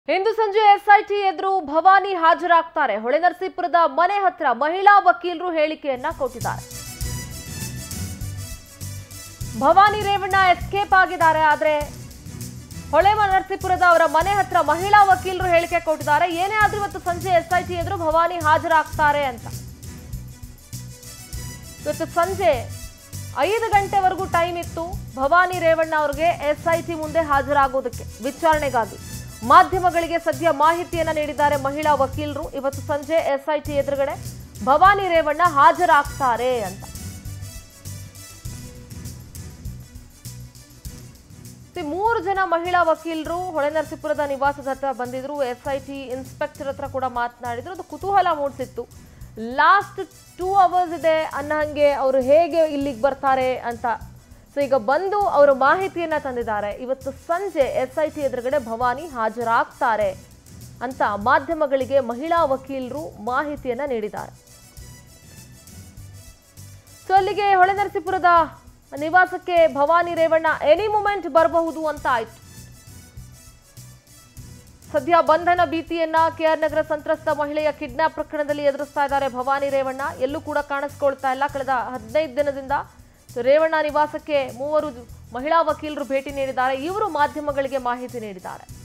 ಇಂದು ಸಂಜೆ ಎಸ್ಐಟಿ ಎದುರು ಭವಾನಿ ಹಾಜರಾಗ್ತಾರೆ ಹೊಳೆನರಸೀಪುರದ ಮನೆ ಹತ್ರ ಮಹಿಳಾ ವಕೀಲರು ಹೇಳಿಕೆಯನ್ನ ಕೊಟ್ಟಿದ್ದಾರೆ ಭವಾನಿ ರೇವಣ್ಣ ಎಸ್ಕೇಪ್ ಆಗಿದ್ದಾರೆ ಆದ್ರೆ ಹೊಳೆ ನರಸೀಪುರದ ಅವರ ಮನೆ ಹತ್ರ ಮಹಿಳಾ ವಕೀಲರು ಹೇಳಿಕೆ ಕೊಟ್ಟಿದ್ದಾರೆ ಏನೇ ಆದ್ರೂ ಇವತ್ತು ಸಂಜೆ ಎಸ್ಐಟಿ ಎದುರು ಭವಾನಿ ಹಾಜರಾಗ್ತಾರೆ ಅಂತ ಇವತ್ತು ಸಂಜೆ ಐದು ಗಂಟೆವರೆಗೂ ಟೈಮ್ ಇತ್ತು ಭವಾನಿ ರೇವಣ್ಣ ಅವರಿಗೆ ಎಸ್ಐಟಿ ಮುಂದೆ ಹಾಜರಾಗೋದಕ್ಕೆ ವಿಚಾರಣೆಗಾಗಿ ಮಾಧ್ಯಮಗಳಿಗೆ ಸದ್ಯ ಮಾಹಿತಿಯನ್ನ ನೀಡಿದ್ದಾರೆ ಮಹಿಳಾ ವಕೀಲರು ಇವತ್ತು ಸಂಜೆ ಎಸ್ಐಟಿ ಎದುರುಗಡೆ ಭವಾನಿ ರೇವಣ್ಣ ಹಾಜರಾಗ್ತಾರೆ ಅಂತ ಸಿ, ಮೂರು ಜನ ಮಹಿಳಾ ವಕೀಲರು ಹೊಳೆನರಸೀಪುರದ ನಿವಾಸದ ಹತ್ರ ಬಂದಿದ್ರು ಎಸ್ಐಟಿ ಇನ್ಸ್ಪೆಕ್ಟರ್ ಹತ್ರ ಕೂಡ ಮಾತನಾಡಿದ್ರು ಅದು ಕುತೂಹಲ ಮೂಡಿಸಿತ್ತು ಲಾಸ್ಟ್ ಟೂ ಅವರ್ಸ್ ಇದೆ ಅನ್ನಂಗೆ ಅವರು ಹೇಗೆ ಇಲ್ಲಿಗೆ ಬರ್ತಾರೆ ಅಂತ ಸೊ ಈಗ ಬಂದು ಅವರು ಮಾಹಿತಿಯನ್ನ ತಂದಿದ್ದಾರೆ ಇವತ್ತು ಸಂಜೆ ಎಸ್ ಐ ಟಿ ಎದುರುಗಡೆ ಭವಾನಿ ಹಾಜರಾಗ್ತಾರೆ ಅಂತ ಮಾಧ್ಯಮಗಳಿಗೆ ಮಹಿಳಾ ವಕೀಲರು ಮಾಹಿತಿಯನ್ನ ನೀಡಿದ್ದಾರೆ ಸೊ ಅಲ್ಲಿಗೆ ಹೊಳೆನರಸೀಪುರದ ನಿವಾಸಕ್ಕೆ ಭವಾನಿ ರೇವಣ್ಣ ಎನಿ ಮೂಮೆಂಟ್ ಬರಬಹುದು ಅಂತ ಆಯ್ತು ಸದ್ಯ ಬಂಧನ ಭೀತಿಯನ್ನ ಕೆಆರ್ ನಗರ ಸಂತ್ರಸ್ತ ಮಹಿಳೆಯ ಕಿಡ್ನಾಪ್ ಪ್ರಕರಣದಲ್ಲಿ ಎದುರಿಸ್ತಾ ಇದ್ದಾರೆ ಭವಾನಿ ರೇವಣ್ಣ ಎಲ್ಲೂ ಕೂಡ ಕಾಣಿಸ್ಕೊಳ್ತಾ ಇಲ್ಲ ಕಳೆದ ಹದಿನೈದು ದಿನದಿಂದ ಸೊ ರೇವಣ್ಣ ನಿವಾಸಕ್ಕೆ ಮೂವರು ಮಹಿಳಾ ವಕೀಲರು ಭೇಟಿ ನೀಡಿದ್ದಾರೆ ಇವರು ಮಾಧ್ಯಮಗಳಿಗೆ ಮಾಹಿತಿ ನೀಡಿದ್ದಾರೆ